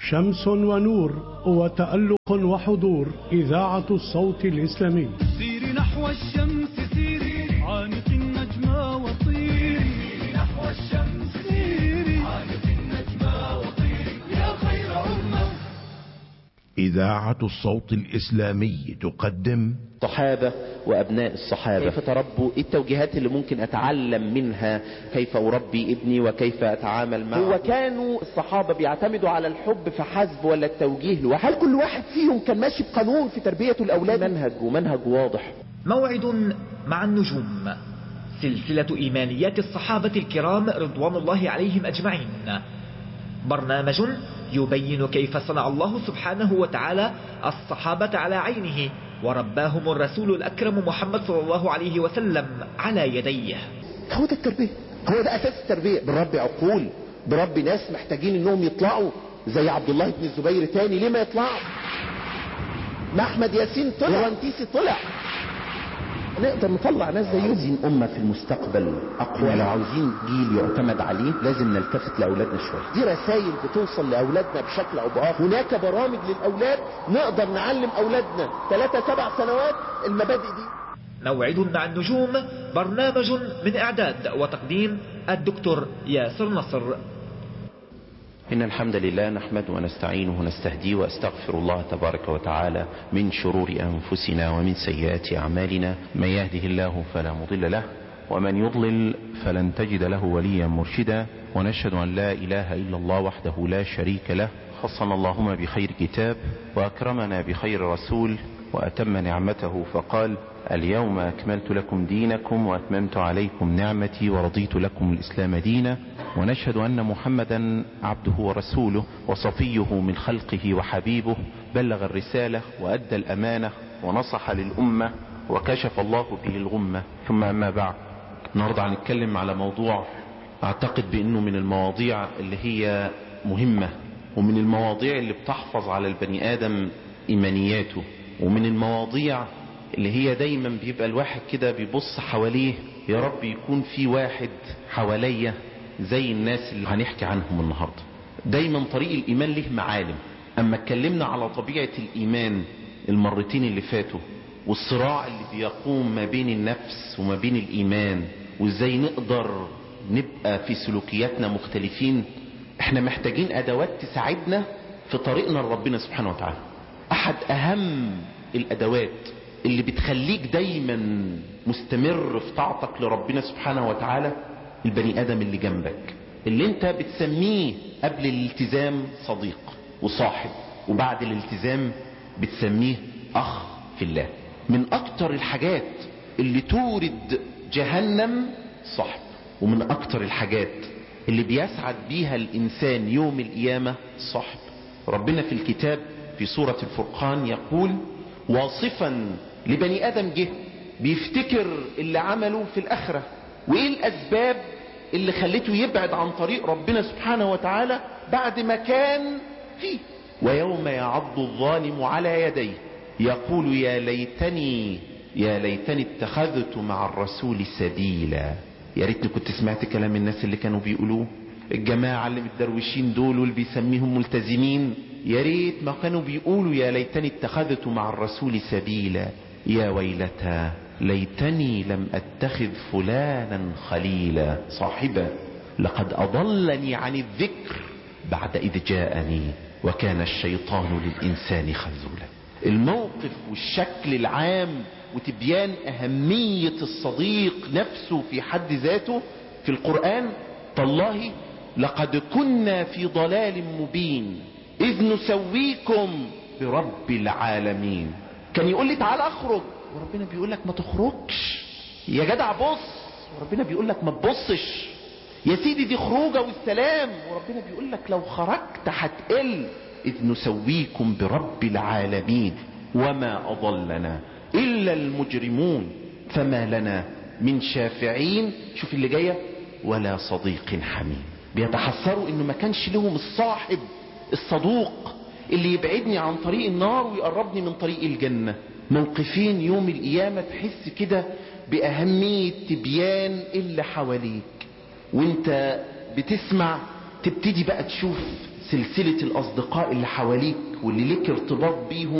شمس ونور وتألق وحضور إذاعة الصوت الإسلامي سيري نحو الشمس سيري عانق النجمة وطيري نحو الشمس سيري عانق النجمة وطيري يا خير أمة إذاعة الصوت الإسلامي تقدم الصحابة وأبناء الصحابة كيف تربوا إيه التوجيهات اللي ممكن أتعلم منها كيف أربي ابني وكيف أتعامل معه هو كانوا الصحابة بيعتمدوا على الحب فحسب ولا التوجيه له هل كل واحد فيهم كان ماشي بقانون في تربية الأولاد منهج ومنهج واضح موعد مع النجوم سلسلة إيمانيات الصحابة الكرام رضوان الله عليهم أجمعين برنامج يبين كيف صنع الله سبحانه وتعالى الصحابة على عينه ورباهم الرسول الأكرم محمد صلى الله عليه وسلم على يديه هو ده التربية هو ده أساس التربية بربي عقول بربي ناس محتاجين انهم يطلعوا زي عبد الله بن الزبير تاني ليه ما يطلعوا ما احمد ياسين طلع ورنتيسي طلع نقدر نطلع ناس زيهم عايزين أمة في المستقبل أقوى لو عاوزين جيل يعتمد عليه لازم نلتفت لأولادنا شوية دي رسائل بتوصل لأولادنا بشكل أو بآخر هناك برامج للأولاد نقدر نعلم أولادنا ثلاثة سبع سنوات المبادئ دي موعد مع النجوم برنامج من إعداد وتقديم الدكتور ياسر نصر إن الحمد لله نحمد ونستعينه ونستهديه وأستغفر الله تبارك وتعالى من شرور أنفسنا ومن سيئات أعمالنا من يهده الله فلا مضل له ومن يضلل فلن تجد له وليا مرشدا ونشهد أن لا إله إلا الله وحده لا شريك له خصنا اللهم بخير كتاب وأكرمنا بخير رسول وأتم نعمته فقال اليوم أكملت لكم دينكم وأتممت عليكم نعمتي ورضيت لكم الإسلام دينا ونشهد أن محمدا عبده ورسوله وصفيه من خلقه وحبيبه بلغ الرسالة وأدى الأمانة ونصح للأمة وكشف الله به الغمة ثم أما بعد النهاردة هنتكلم على موضوع أعتقد بأنه من المواضيع اللي هي مهمة ومن المواضيع اللي بتحفظ على البني آدم إيمانياته ومن المواضيع اللي هي دايما بيبقى الواحد كده بيبص حواليه يا رب يكون في واحد حواليا زي الناس اللي هنحكي عنهم النهاردة دايما طريق الإيمان له معالم أما اتكلمنا على طبيعة الإيمان المرتين اللي فاتوا والصراع اللي بيقوم ما بين النفس وما بين الإيمان وازاي نقدر نبقى في سلوكياتنا مختلفين احنا محتاجين أدوات تساعدنا في طريقنا لربنا سبحانه وتعالى أحد أهم الأدوات اللي بتخليك دايما مستمر في طاعتك لربنا سبحانه وتعالى البني ادم اللي جنبك اللي انت بتسميه قبل الالتزام صديق وصاحب وبعد الالتزام بتسميه اخ في الله من اكتر الحاجات اللي تورد جهنم صاحب ومن اكتر الحاجات اللي بيسعد بيها الانسان يوم القيامة صاحب ربنا في الكتاب في سورة الفرقان يقول واصفا لبني ادم جه بيفتكر اللي عمله في الاخرة وايه الاسباب اللي خلته يبعد عن طريق ربنا سبحانه وتعالى بعد ما كان فيه ويوم يعض الظالم على يديه يقول يا ليتني يا ليتني اتخذت مع الرسول سبيلا يا ريتني كنت سمعت كلام الناس اللي كانوا بيقولوه الجماعة اللي متدروشين دول واللي بيسميهم ملتزمين يا ريت ما كانوا بيقولوا يا ليتني اتخذت مع الرسول سبيلا يا ويلتى ليتني لم اتخذ فلانا خليلا صاحبا لقد اضلني عن الذكر بعد اذ جاءني وكان الشيطان للانسان خذولا الموقف والشكل العام وتبيان اهمية الصديق نفسه في حد ذاته في القرآن تالله لقد كنا في ضلال مبين اذ نسويكم برب العالمين كان يقول لي تعال اخرج وربنا بيقول لك ما تخرجش يا جدع بص وربنا بيقول لك ما تبصش يا سيدي دي خروجه والسلام وربنا بيقول لك لو خرجت هتقل اذ نسويكم برب العالمين وما اضلنا الا المجرمون فما لنا من شافعين شوف اللي جايه ولا صديق حميم بيتحسروا انه ما كانش لهم الصاحب الصدوق اللي يبعدني عن طريق النار ويقربني من طريق الجنة موقفين يوم القيامة تحس كده بأهمية تبيان اللي حواليك وانت بتسمع تبتدي بقى تشوف سلسلة الأصدقاء اللي حواليك واللي لك ارتباط بيهم